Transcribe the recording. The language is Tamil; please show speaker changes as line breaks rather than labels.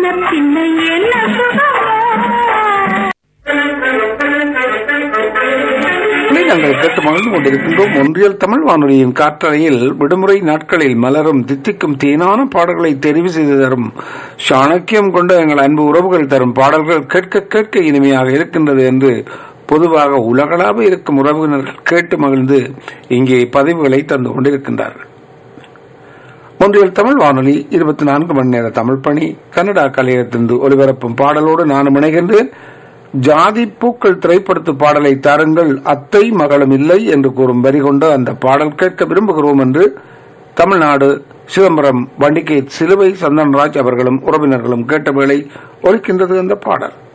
பின்ன என்ன சுகமோ
இதை நாங்கள் கேட்டு மகிழ்ந்து கொண்டிருக்கின்றோம் ஒன்றியல் தமிழ் வானொலியின் காற்றறையில் விடுமுறை நாட்களில் மலரும் தித்திக்கும் தேனான பாடல்களை தெரிவு செய்து தரும் சாணக்கியம் கொண்ட எங்கள் அன்பு உறவுகள் தரும் பாடல்கள் கேட்க கேட்க இனிமையாக இருக்கின்றது என்று பொதுவாக உலகளாவ இருக்கும் உறவினர்கள் கேட்டு மகிழ்ந்து இங்கே பதிவுகளை தந்து கொண்டிருக்கின்றார்கள் ஒன்றியல் தமிழ் வானொலி இருபத்தி நான்கு மணி நேர தமிழ் பணி கன்னடா கலையத்திலிருந்து ஒலிபரப்பும் பாடலோடு நானும் இணைகின்றேன் ஜாதி பூக்கள் திரைப்படத்து பாடலை தாருங்கள் அத்தை மகளும் இல்லை என்று கூறும் வரி கொண்டு அந்த பாடல் கேட்க விரும்புகிறோம் என்று தமிழ்நாடு சிதம்பரம் வண்டிகை சிலுவை சந்தன்ராஜ் அவர்களும் உறவினர்களும் கேட்ட வேளை ஒலிக்கின்றது அந்த பாடல்